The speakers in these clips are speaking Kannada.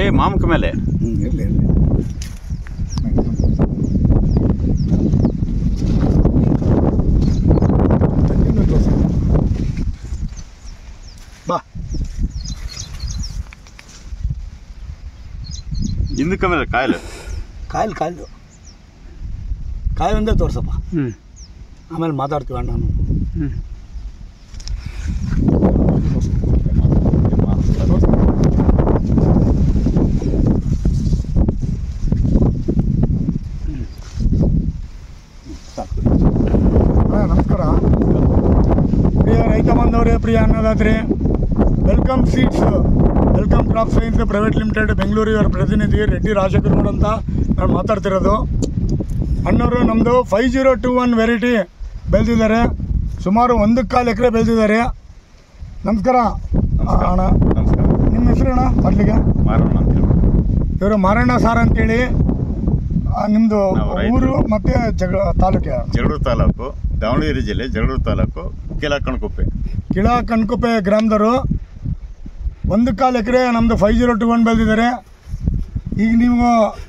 ಮಾಮಕ ಮೇಲೆ ಹ್ಞೂ ಇರಲಿ ಇರಲಿ ಬಾ ಹಿಂದಕ್ಕೆ ಮೇಲೆ ಕಾಯಿಲೆ ಕಾಯಿಲ್ ಕಾಯ್ದು ಕಾಯಿ ಒಂದೇ ತೋರ್ಸಪ್ಪ ಹ್ಞೂ ಆಮೇಲೆ ಮಾತಾಡ್ತೀವಿ ಅಣ್ಣ ನಾನು ಹ್ಞೂ ಅಣ್ಣ ನಮಸ್ಕಾರ ಪ್ರಿಯ ರೈತ ಬಾಂಧವರೇ ಪ್ರಿಯ ಅನ್ನದಾತ್ರಿ welcome seeds welcome crop science private limited Bengaluru ಇವರ ಪ್ರತಿನಿಧಿ ರೆಡ್ಡಿ ರಾಜಕುರ್ಮಡ್ ಅಂತ ನಾನು ಮಾತಾಡ್ತಿರೋದು ಅಣ್ಣವರು ನಮ್ಮದು five zero two one variety ಬೆಳೆದಿದ್ದಾರೆ ಸುಮಾರು ಒಂದು ಕಾಲು ಎಕರೆ ಬೆಳೆದಿದ್ದಾರೆ ನಮಸ್ಕಾರ ಆ, ಅಣ್ಣ ನಮಸ್ಕಾರ ನಿಮ್ಮ ಹೆಸರು ಅಣ್ಣ ಮೊದಲಿಗೆ ಮಾರೋಣ ಅಂತ ಹೇಳಿ ಇವರು ಮಾರಣ್ಣ ಸಾರ್ ಅಂತೇಳಿ ಆ, ನಿಮ್ಮದು ನಾವು ರೈತರು. ಊರು ಮತ್ತು ಜಗ ತಾಲೂಕೆ ಜಗಳೂರು ತಾಲೂಕು ದಾವಣಗೆರೆ ಜಿಲ್ಲೆ ಜಗಳೂರು ತಾಲೂಕು ಕಿಲಾಕಣಕುಪ್ಪೆ ಕಿಳಾ ಕಣ್ಕುಪ್ಪೆ ಗ್ರಾಮದವರು ಒಂದು ಕಾಲು ಎಕರೆ ನಮ್ಮದು ಫೈವ್ ಜೀರೋ ಟು ಒನ್ ಬೆಳೆದಿದ್ದಾರೆ ಈಗ ನೀವು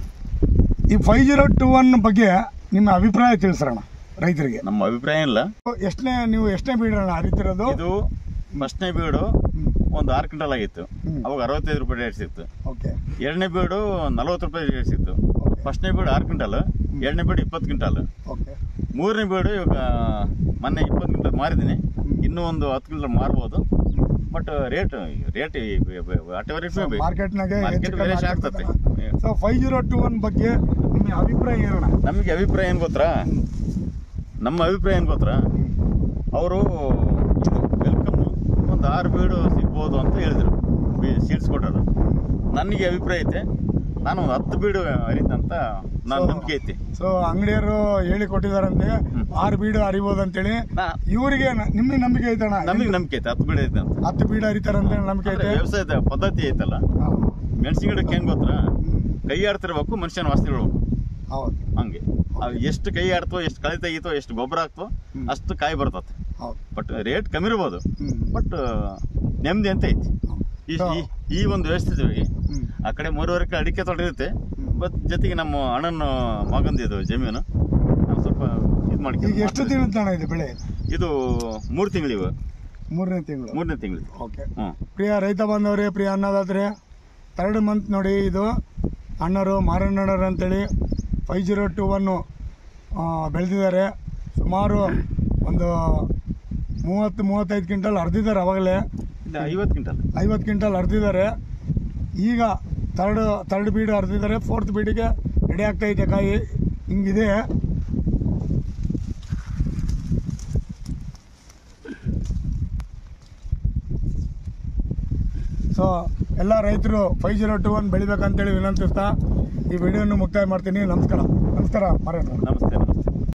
ಈ ಫೈವ್ ಜೀರೋ ಟು ಒನ್ ಬಗ್ಗೆ ನಿಮ್ಮ ಅಭಿಪ್ರಾಯ ತಿಳಿಸ್ರಣ ರೈತರಿಗೆ ನಮ್ಮ ಅಭಿಪ್ರಾಯ ಇಲ್ಲ ಎಷ್ಟನೇ ನೀವು ಎಷ್ಟನೇ ಬೀಡೋಣ ಹರಿತಿರೋದು ಇದು ಫಸ್ಟ್ನೇ ಬೀಡು ಹ್ಮ್. ಒಂದು ಆರು ಕ್ವಿಂಟಲ್ ಆಗಿತ್ತು ಹ್ಮ್. ಅವಾಗ ಅರವತ್ತೈದು ರೂಪಾಯಿ ರೇಟ್ ಸಿಕ್ತು ಓಕೆ ಎರಡನೇ ಬೀಡು ನಲವತ್ತು ರೂಪಾಯಿ ರೇಟ್ ಸಿಕ್ತು ಓಕೆ ಫಸ್ಟ್ನೇ ಬೀಡು ಆರು ಕ್ವಿಂಟಲ್ ಎರಡನೇ ಬೀಡು ಇಪ್ಪತ್ತು ಕ್ವಿಂಟಲ್ ಓಕೆ ಮೂರನೇ ಬೀಡು ಇವಾಗ ಮೊನ್ನೆ ಇಪ್ಪತ್ತು ಕ್ವಿಂಟಲ್ ಮಾರಿದ್ದೀನಿ ಇನ್ನೂ ಒಂದು ಹತ್ತು ಕ್ವಿಂಟಲ್ ಮಾರ್ಬೋದು ಬಟ್ ರೇಟ್ ರೇಟ್ ಅಟೆವರ್ ಮಾರ್ಕೆಟ್ನಾಗೆ ಮಾರ್ಕೆಟ್ ವೇರಿಯೇಷನ್ ಆಗ್ತದೆ so five zero two one ಬಗ್ಗೆ ನಿಮ್ಮ ಅಭಿಪ್ರಾಯ ಏನಣ್ಣ ನಮಗೆ ಅಭಿಪ್ರಾಯ ಏನು ಗೊತ್ತಾ ನಮ್ಮ ಅಭಿಪ್ರಾಯ ಏನು ಗೊತ್ತಾ ಅವರು ಇದು ವೆಲ್ಕಮ್ ಒಂದು ಆರು ಬೀಡು ಸಿಗ್ಬೋದು ಅಂತ ಹೇಳಿದರು ಸೀಟ್ಸ್ ಕೊಟ್ಟರು ನನಗೆ ಅಭಿಪ್ರಾಯ ಐತೆ ನಾನು ಒಂದು ಹತ್ತು ಬೀಡು ಹರಿತಂತ ನಾನು So- ನಂಬಿಕೆ ಐತಿ ಸೊ ಅಂಗಡಿಯವರು ಹೇಳಿ ಕೊಟ್ಟಿದಾರಂತೆ ಆರು ಬೀಡು ಹರಿಬೋದು ಅಂತೇಳಿ ನಾ- ಇವರಿಗೆ ನ- ನಿಮಗೆ ನಂಬಿಕೆ ಐತಣ್ಣ ನಮಗೆ ನಂಬಿಕೆ ಐತೆ ಹತ್ತು ಬೀಡು ಐತೆ ಅಂತ ಹತ್ತು ಬೀಡು ಹರಿತಾರಂತ ನಂಬಿಕೆ ಅಂದ್ರೆ ಐತೆ ವ್ಯವಸಾಯದ ಪದ್ಧತಿ ಐತಲ್ಲ ಹಾ. ಮೆಣಸಿನ ಗಿಡಕ್ಕೆ ಹೆಂಗ್ ಗೊತ್ತಾ ಕೈ ಆಡ್ತಿರ್ಬೇಕು ಮನುಷ್ಯನ ವಾಸನೆ ಇಡ್ಬೇಕು ಹೌದು ಹಂಗೆ ಅವು ಎಷ್ಟು ಕೈ ಆಡ್ತೋ ಎಷ್ಟು ಕಳೆ ತೆಗಿತೋ ಎಷ್ಟು ಗೊಬ್ಬರ ಹಾಕ್ತೋ ಹ್ಮ್. ಅಷ್ಟು ಕಾಯಿ ಬರ್ತದೆ ಹೌದು ಬಟ್ ರೇಟ್ ಕಮ್ಮಿ ಇರ್ಬೋದು ಹ್ಮ್. ಬಟ್ ನೆಮ್ಮದಿ ಅಂತ ಐತಿ ಈ So- ಈ- ಈ ಒಂದು ವ್ಯವಸ್ಥೆ ಹ್ಮ್. ಆ ಕಡೆ ಮೂರುವರೆ ಎಕರೆ ಅಡಿಕೆ ತೋಟ ಇರುತ್ತೆ ಬಟ್ ಜೊತೆಗೆ ನಮ್ಮ ಅಣ್ಣನ ಮಗಂದಿದು ಜಮೀನು ನಾವು ಸ್ವಲ್ಪ ಇದು ಈಗ ಮಾಡಿ ಎಷ್ಟು ತಿಂಗಳ ಇದೆ ಬೆಳೆ ಇದು ಮೂರು ತಿಂಗಳಿವು ಮೂರನೇ ತಿಂಗಳು ಮೂರನೇ ತಿಂಗಳು ಓಕೆ ಹ್ಞೂ ಪ್ರಿಯ ರೈತ ಬಾಂಧವರೇ ಪ್ರಿಯ ಅನ್ನದಾತ್ರೆ ಥರ್ಡ್ ಮಂತ್ ನೋಡಿ ಇದು ಅಣ್ಣರು ಮಾರಣ್ಣರು ಅಂತೇಳಿ ಫೈವ್ ಜೀರೋ ಟು ಒನ್ನು ಬೆಳೆದಿದ್ದಾರೆ ಸುಮಾರು ಒಂದು ಮೂವತ್ತು ಮೂವತ್ತೈದು ಕ್ವಿಂಟಲ್ ಹರಿದಿದ್ದಾರೆ ಅವಾಗಲೇ ಇದು ಐವತ್ತು ಕ್ವಿಂಟಲ್ ಐವತ್ತು ಕ್ವಿಂಟಲ್ ಹರಿದಿದ್ದಾರೆ ಈಗ ತರ್ಡ್ ತರ್ಡ್ ಬೀಡ್ ಹರಿದಿದ್ದಾರೆ ಫೋರ್ತ್ ಬೀಡಿಗೆ ರೆಡಿ ಆಗ್ತೈತೆ ಕಾಯಿ ಹಿಂಗಿದೆ ಸೊ ಎಲ್ಲ ರೈತರು ಫೈವ್ ಜೀರೋ ಟು ಒನ್ ಬೆಳಿಬೇಕಂತೇಳಿ ವಿನಂತಿಸ್ತಾ ಈ ವಿಡಿಯೋನ ಮುಕ್ತಾಯ ಮಾಡ್ತೀನಿ ನಮಸ್ಕಾರ ನಮಸ್ಕಾರ ಮಾರೇಣ ನಮಸ್ತೆ ನಮಸ್ತೆ